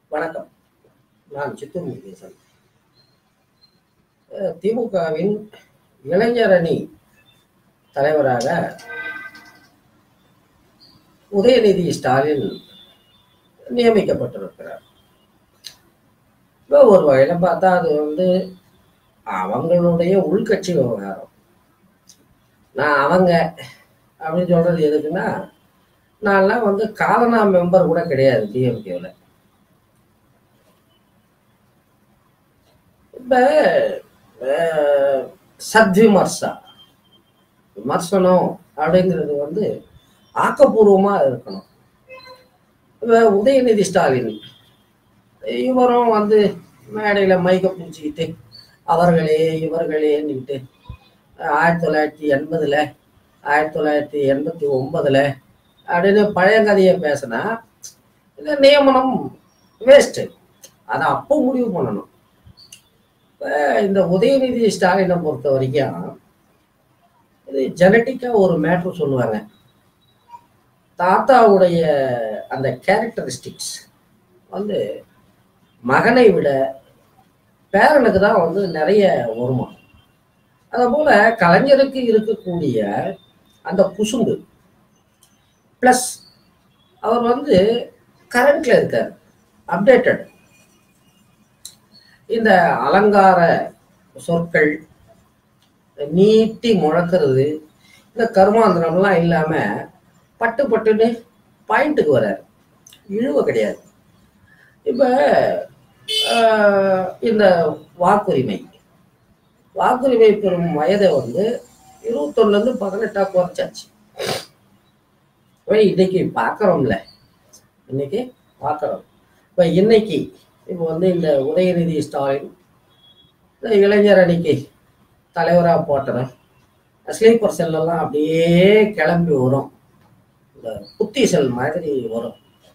வணக்கம் நான் சித்தூர் முருகேசன் அஹ் திமுகவின் இளைஞரணி தலைவராக உதயநிதி ஸ்டாலின் நியமிக்கப்பட்டிருக்கிறார் இப்போ ஒரு வகையில் பார்த்தா அது வந்து அவங்களுடைய உள்கட்சி விவகாரம் நான் அவங்க அப்படின்னு சொல்றது எதுக்குன்னா நான்லாம் வந்து காலனா மெம்பர் கூட கிடையாது டிஎம்கேவில் இப்போ சத்விமர்சா விமர்சனம் அப்படிங்கிறது வந்து ஆக்கப்பூர்வமாக இருக்கணும் இப்போ உதயநிதி ஸ்டாலின் இவரும் வந்து மேடையில் மைக்க பிடிச்சிக்கிட்டு அவர்களே இவர்களேன்னுக்கிட்டு ஆயிரத்தி தொள்ளாயிரத்தி எண்பதில் ஆயிரத்தி தொள்ளாயிரத்தி எண்பத்தி ஒன்பதில் அப்படின்னு பழைய கதையை பேசினா இந்த நியமனம் வேஸ்ட்டு அதை அப்போ முடிவு பண்ணணும் இப்ப இந்த உதயநிதி ஸ்டாலினை பொறுத்த வரைக்கும் இது ஜெனட்டிக்காக ஒரு மேட்ரு சொல்லுவாங்க தாத்தாவுடைய அந்த கேரக்டரிஸ்டிக்ஸ் வந்து மகனை விட பேரனுக்கு தான் வந்து நிறைய வருமா அதே போல கலைஞருக்கு இருக்கக்கூடிய அந்த குசும்பு ப்ளஸ் அவர் வந்து கரண்ட்ல இருக்கார் அப்டேட்டட் இந்த அலங்கார சொற்கள் நீட்டி முழக்கிறது இந்த கருமாந்திரம்லாம் இல்லாம பட்டு பட்டுன்னு பாயிண்ட்டுக்கு வரார் இழுவ கிடையாது இப்ப ஆஹ், இந்த வாக்குரிமை வாக்குரிமை பெறும் வயதை வந்து இருபத்தொன்னுல இருந்து பதினெட்டா குறைச்சாச்சு இப்ப இன்னைக்கு பார்க்குறோம்ல இன்னைக்கு பார்க்குறோம் இப்போ இன்னைக்கு இப்போ வந்து இந்த உதயநிதி ஸ்டாலின் இந்த இளைஞர் அணிக்கு தலைவராக போட்டவன் ஸ்லீப்பர் செல்லெல்லாம் அப்படியே கிளம்பி வரும் இந்த புத்தி செல் மாதிரி வரும்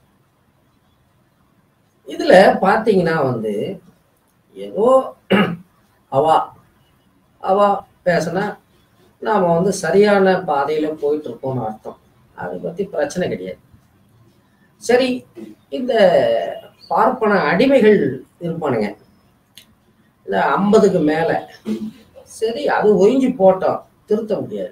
இதுல பாத்தீங்கன்னா வந்து ஏதோ அவா அவா பேசினா நாம வந்து சரியான பாதையில போயிட்டு இருக்கோம்னு அர்த்தம் அதை பத்தி பிரச்சனை கிடையாது சரி இந்த பார்ப்பன அடிமைகள் இருப்பானுங்க இந்த ஐம்பதுக்கு மேல சரி அது ஒழிஞ்சு போட்டோம் திருத்த முடியாது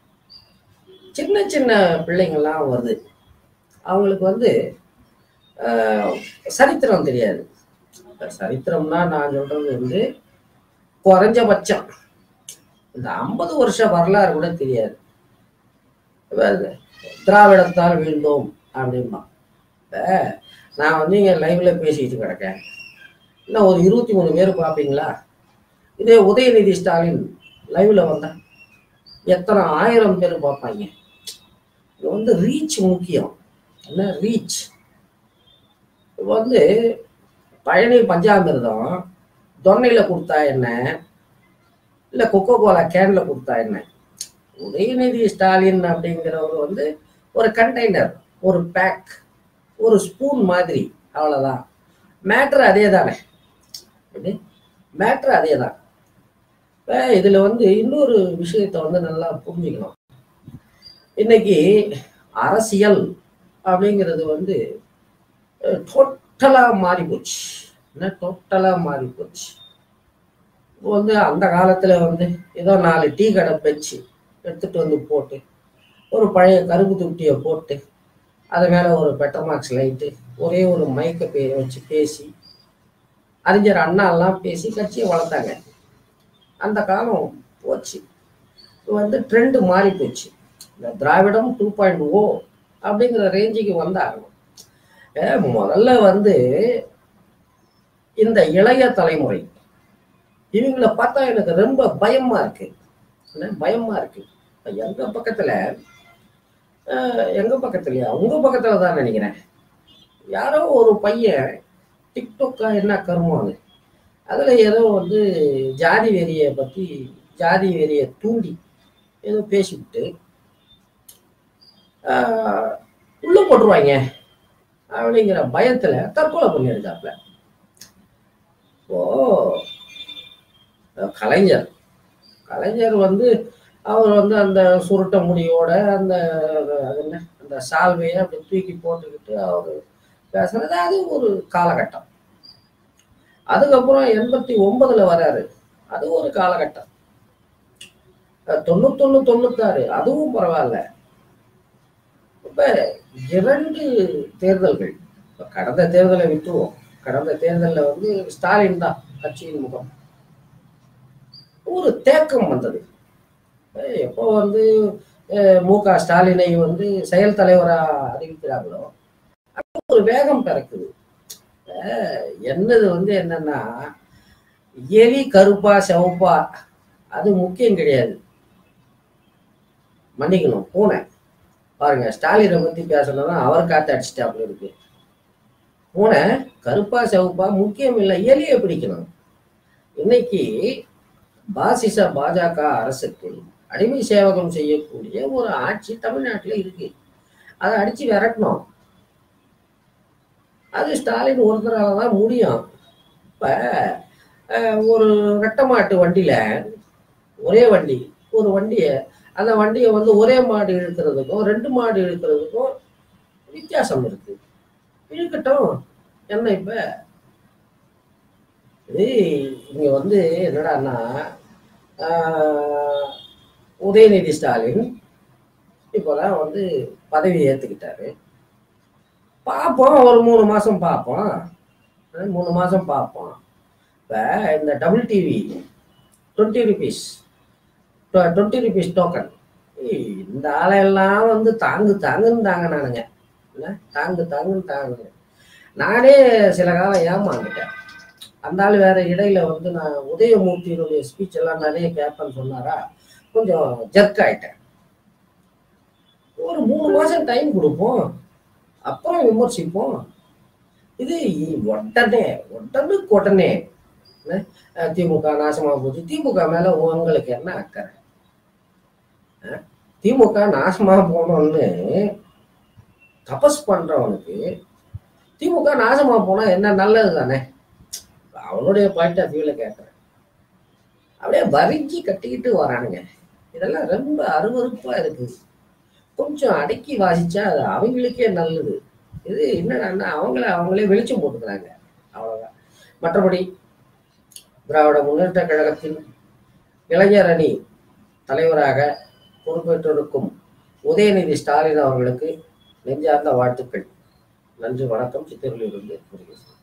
சின்ன சின்ன பிள்ளைங்கள்லாம் வருது அவங்களுக்கு வந்து ஆஹ், சரித்திரம் தெரியாது இப்ப சரித்திரம்னா நான் சொல்றது வந்து குறைஞ்சபட்சம் இந்த ஐம்பது வருஷ வரலாறு கூட தெரியாது இப்ப இந்த திராவிடத்தால் வீழ்ந்தோம் அப்படிம்பா இப்ப நான் வந்து இங்க லைவ்ல பேசிக்கிட்டு கிடக்கேன் இன்னும் ஒரு இருபத்தி மூணு பேர் பார்ப்பீங்களா இதே உதயநிதி ஸ்டாலின் லைவ்ல வந்தா எத்தனை ஆயிரம் பேர் பார்ப்பாங்க இது வந்து ரீச் முக்கியம் என்ன ரீச் இப்போ வந்து பழனி பஞ்சாமிர்தம் தொன்னையில கொடுத்தா என்ன இல்லை கொக்கோ கோலா கேன்ல கொடுத்தா என்ன உதயநிதி ஸ்டாலின் அப்படிங்கிறவர் வந்து ஒரு கண்டெய்னர் ஒரு பேக் ஒரு ஸ்பூன் மாதிரி அவ்வளோதான் மேட்ரு அதே தானே எப்படி மேட்ரு அதே தான் இப்போ இதில் வந்து இன்னொரு விஷயத்தை வந்து நல்லா புரிஞ்சுக்கணும் இன்னைக்கு அரசியல் அப்படிங்கிறது வந்து டோட்டலாக மாறி போச்சு என்ன டோட்டலாக மாறி போச்சு இப்போ வந்து அந்த காலத்தில் வந்து ஏதோ நாலு டீ கடை வச்சு எடுத்துட்டு வந்து போட்டு ஒரு பழைய கருப்பு துட்டியை போட்டு அது மேலே ஒரு பெட்டர்மார்க்ஸ் லைட்டு ஒரே ஒரு மைக்க பே வச்சு பேசி அறிஞர் அண்ணாலாம் பேசி கட்சியை வளர்த்தாங்க அந்த காலம் போச்சு இது வந்து ட்ரெண்டு மாறி போச்சு இந்த திராவிடம் டூ பாயிண்ட் ஓ அப்படிங்கிற ரேஞ்சுக்கு வந்தாகணும் ஏ, முதல்ல வந்து இந்த இளைய தலைமுறை இவங்கள பார்த்தா எனக்கு ரொம்ப பயமா இருக்கு என்ன, பயமா இருக்கு இப்ப எங்க பக்கத்துல அஹ், எங்க பக்கத்துலயா உங்க பக்கத்துல தான் நினைக்கிறேன் யாரோ ஒரு பையன் டிக்டாக்கா என்ன கருமானு அதுல ஏதோ வந்து ஜாதி வெறியை பத்தி ஜாதி வெறியை தூண்டி ஏதோ பேசிவிட்டு ஆஹ், உள்ள போட்டுருவாங்க அப்படிங்கிற பயத்துல தற்கொலை பண்ணியிருக்காப்ல ஓ கலைஞர் கலைஞர் வந்து அவர் வந்து அந்த சுருட்ட முடியோட அந்த அது என்ன அந்த சால்வையை அப்படி தூக்கி போட்டுக்கிட்டு அவர் பேசுறது அது ஒரு காலகட்டம் அதுக்கப்புறம் எண்பத்தி ஒன்பதுல வராரு அது ஒரு காலகட்டம் அஹ் தொண்ணூத்தொன்னு தொண்ணூத்தாறு அதுவும் பரவாயில்ல இப்ப இரண்டு தேர்தல்கள் இப்ப கடந்த தேர்தலை விட்டுருவோம் கடந்த தேர்தலில் வந்து ஸ்டாலின் தான் கட்சியின் முகம் ஒரு தேக்கம் வந்தது அஹ் எப்போ வந்து அஹ் மு க ஸ்டாலினை வந்து செயல் தலைவரா அறிவிக்கிறாங்களோ அப்போ ஒரு வேகம் பிறக்குது அஹ் என்னது வந்து என்னன்னா எலி கருப்பா சிவப்பா அது முக்கியம் கிடையாது மன்னிக்கணும் பூனை பாருங்க ஸ்டாலினை பத்தி பேசணும்னா அவர் காத்து அடிச்சிட்டாப்புல இருக்கு பூனை கருப்பா சிவப்பா முக்கியம் இல்லை எலியை பிடிக்கணும் இன்னைக்கு பாசிச பாஜக அரசுக்கு அடிமை சேவகம் செய்யக்கூடிய ஒரு ஆட்சி தமிழ்நாட்டில் இருக்கு அதை அடிச்சு விரட்டணும் அது ஸ்டாலின் ஒருத்தரால தான் முடியும் இப்ப அஹ், ஒரு ரெட்டமாட்டு வண்டியில ஒரே வண்டி ஒரு வண்டியை அந்த வண்டியை வந்து ஒரே மாடு இழுக்கிறதுக்கும் ரெண்டு மாடு இழுக்கிறதுக்கும் வித்தியாசம் இருக்கு இழுக்கட்டும் என்ன இப்ப இது இங்க வந்து என்னடான்னா ஆஹ், உதயநிதி ஸ்டாலின் இப்போதான் வந்து பதவி ஏத்துக்கிட்டாரு பார்ப்போம் ஒரு மூணு மாசம் பார்ப்போம் அஹ் மூணு மாசம் பார்ப்போம் இப்போ இந்த double TV twenty rupees twenty rupees token இந்த ஆளையெல்லாம் வந்து தாங்கு தாங்குன்னு தாங்க நானுங்க என்ன தாங்கு தாங்குன்னு தாங்குங்க நானே சில காலம் ஏமாந்துட்டேன் அந்த ஆள் வேற இடையில வந்து நான் உதயமூர்த்தியினுடைய ஸ்பீச் எல்லாம் நிறைய கேட்பேன்னு சொன்னாரா கொஞ்சம் ஜர்க் ஆயிட்டேன் ஒரு மூணு மாசம் டைம் கொடுப்போம் அப்புறம் விமர்சிப்போம் இது உடனே உடனுக்கு உடனே என்ன, அஹ் திமுக நாசமா போச்சு திமுக மேல உங்களுக்கு என்ன அக்கறை அஹ் திமுக நாசமா போனோம்னு தபஸ் பண்றவனுக்கு திமுக நாசமா போனா என்ன நல்லது தானே அவனுடைய பாயிண்ட் ஆஃப் வியூல கேட்கறேன் அப்படியே வரிஞ்சு கட்டிக்கிட்டு வரானுங்க இதெல்லாம் ரொம்ப அருவருப்பா இருக்கு கொஞ்சம் அடக்கி வாசிச்சா அது அவங்களுக்கே நல்லது இது என்னடான்னா அவங்கள அவங்களே வெளிச்சம் போட்டுக்கிறாங்க அவ்வளவுதான் மற்றபடி திராவிட முன்னேற்ற கழகத்தின் இளைஞர் அணி தலைவராக பொறுப்பேற்றிருக்கும் உதயநிதி ஸ்டாலின் அவர்களுக்கு நெஞ்சார்ந்த வாழ்த்துக்கள் நன்றி வணக்கம் சித்தூரிலிருந்து முருகேசன்